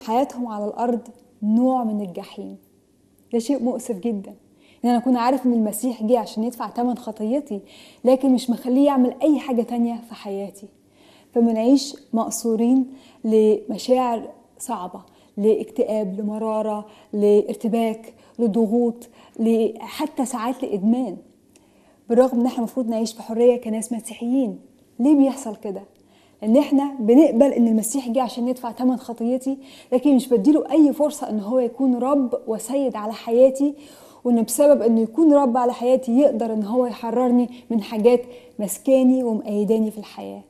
حياتهم على الارض نوع من الجحيم ده شيء مؤسف جدا ان انا اكون عارف ان المسيح جه عشان يدفع ثمن خطيتي لكن مش مخليه يعمل اي حاجه تانية في حياتي فبنعيش مقصورين لمشاعر صعبه لاكتئاب لمراره لارتباك لضغوط حتى ساعات لادمان بالرغم ان احنا المفروض نعيش في حريه كناس مسيحيين ليه بيحصل كده ان احنا بنقبل ان المسيح جه عشان يدفع ثمن خطيتي لكن مش بديله اي فرصه ان هو يكون رب وسيد على حياتي وان بسبب انه يكون رب على حياتي يقدر ان هو يحررني من حاجات مسكاني ومأيداني في الحياه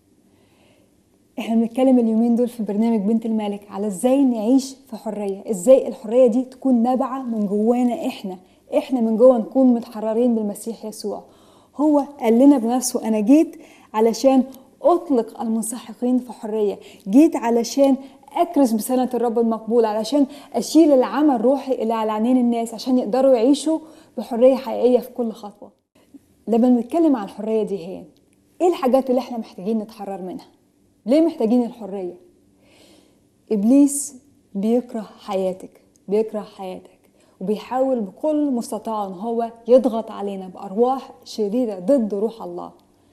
احنا بنتكلم اليومين دول في برنامج بنت الملك على ازاي نعيش في حريه ازاي الحريه دي تكون نابعه من جوانا احنا احنا من جوه نكون متحررين بالمسيح يسوع هو قال لنا بنفسه انا جيت علشان اطلق المنسحقين في حريه جيت علشان اكرس بسنه الرب المقبول علشان اشيل العمى الروحي اللي على عينين الناس عشان يقدروا يعيشوا بحريه حقيقيه في كل خطوه لما بنتكلم عن الحريه دي هي ايه الحاجات اللي احنا محتاجين نتحرر منها ليه محتاجين الحريه ابليس بيكره حياتك بيكره حياتك وبيحاول بكل مستطاع ان هو يضغط علينا بارواح شريره ضد روح الله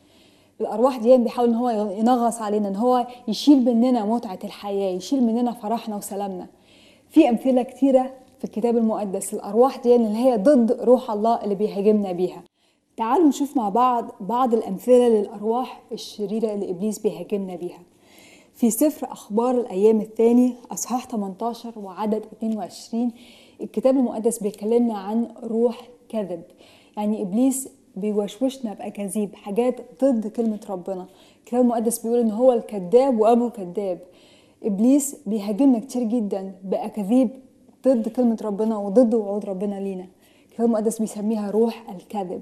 الارواح دي بيحاول ان هو ينغص علينا ان هو يشيل مننا متعه الحياه يشيل مننا فرحنا وسلامنا في امثله كتيره في الكتاب المقدس الارواح دي اللي هي ضد روح الله اللي بيهاجمنا بيها تعالوا نشوف مع بعض بعض الامثله للارواح الشريره اللي ابليس بيهاجمنا بيها في سفر اخبار الايام الثاني اصحاح 18 وعدد 22 الكتاب المقدس بيكلمنا عن روح كذب يعني ابليس بيوشوشنا باكاذيب حاجات ضد كلمه ربنا الكتاب المقدس بيقول ان هو الكذاب وابو كذاب ابليس بيهاجمنا كتير جدا باكاذيب ضد كلمه ربنا وضد وعود ربنا لينا الكتاب المقدس بيسميها روح الكذب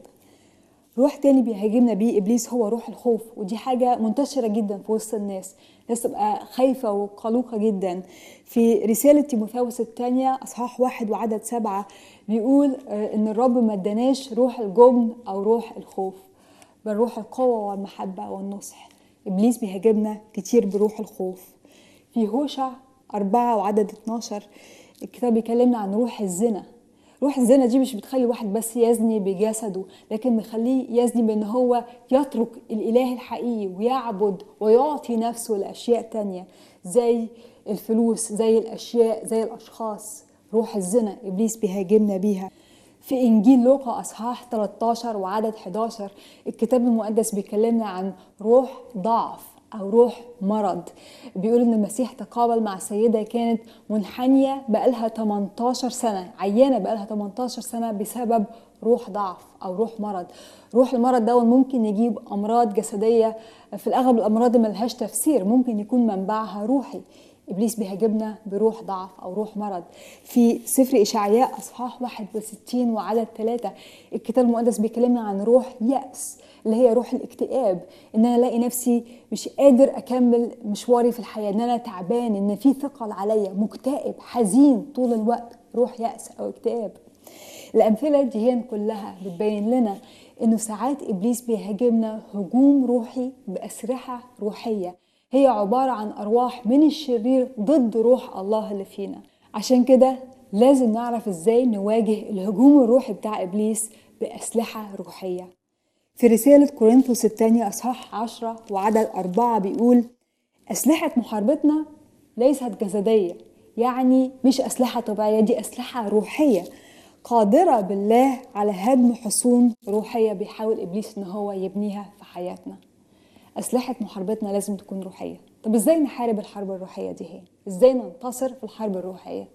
روح تاني بيهاجمنا بيه ابليس هو روح الخوف ودي حاجه منتشره جدا في وسط الناس الناس تبقى خايفه وقلوقه جدا في رساله تيموثاوس الثانيه اصحاح واحد وعدد سبعه بيقول ان الرب ما اداناش روح الجبن او روح الخوف بل روح القوه والمحبه والنصح ابليس بيهاجمنا كتير بروح الخوف في هوشع أربعة وعدد 12 الكتاب بيكلمنا عن روح الزنا روح الزنا دي مش بتخلي واحد بس يزني بجسده لكن بيخليه يزني بان هو يترك الاله الحقيقي ويعبد ويعطي نفسه لاشياء تانية زي الفلوس زي الاشياء زي الاشخاص روح الزنا ابليس بيهاجمنا بيها في انجيل لوقا اصحاح 13 وعدد 11 الكتاب المقدس بيكلمنا عن روح ضعف او روح مرض بيقول ان المسيح تقابل مع سيده كانت منحنيه بقالها 18 سنه عيانه بقالها 18 سنه بسبب روح ضعف او روح مرض روح المرض ده ممكن يجيب امراض جسديه في الاغلب الامراض اللي ملهاش تفسير ممكن يكون منبعها روحي ابليس بيهاجمنا بروح ضعف او روح مرض في سفر اشعياء اصحاح 61 وعدد 3 الكتاب المقدس بيكلمنا عن روح يأس اللي هي روح الاكتئاب ان انا الاقي نفسي مش قادر اكمل مشواري في الحياه ان انا تعبان ان في ثقل عليا مكتئب حزين طول الوقت روح يأس او اكتئاب الامثله دي هي كلها بتبين لنا انه ساعات ابليس بيهاجمنا هجوم روحي باسلحه روحيه هي عباره عن ارواح من الشرير ضد روح الله اللي فينا عشان كده لازم نعرف ازاي نواجه الهجوم الروحي بتاع ابليس باسلحه روحيه في رسالة كورنثوس الثانية أصحاح عشرة وعدد أربعة بيقول أسلحة محاربتنا ليست جسدية يعني مش أسلحة طبيعية دي أسلحة روحية قادرة بالله على هدم حصون روحية بيحاول إبليس إن هو يبنيها في حياتنا أسلحة محاربتنا لازم تكون روحية طب إزاي نحارب الحرب الروحية دي هي؟ إزاي ننتصر في الحرب الروحية؟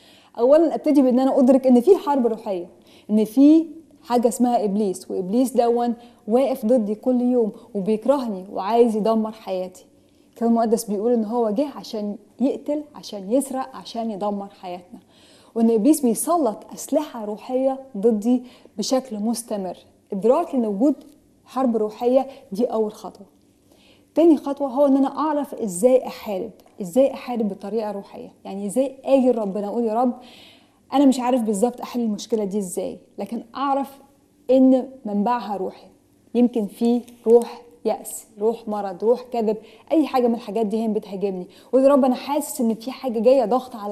أولا أبتدي بإن أنا أدرك إن في حرب روحية إن في حاجة اسمها إبليس وإبليس دون واقف ضدي كل يوم وبيكرهني وعايز يدمر حياتي الكتاب المقدس بيقول إن هو جه عشان يقتل عشان يسرق عشان يدمر حياتنا وإن إبليس بيسلط أسلحة روحية ضدي بشكل مستمر إدراك إن وجود حرب روحية دي أول خطوة تاني خطوة هو إن أنا أعرف إزاي أحارب إزاي أحارب بطريقة روحية يعني إزاي أجي لربنا أقول يا رب انا مش عارف بالظبط احل المشكله دي ازاي لكن اعرف ان منبعها روحي يمكن في روح يأس روح مرض روح كذب اي حاجه من الحاجات دي هي بتهاجمني قول يا رب انا حاسس ان في حاجه جايه ضغط على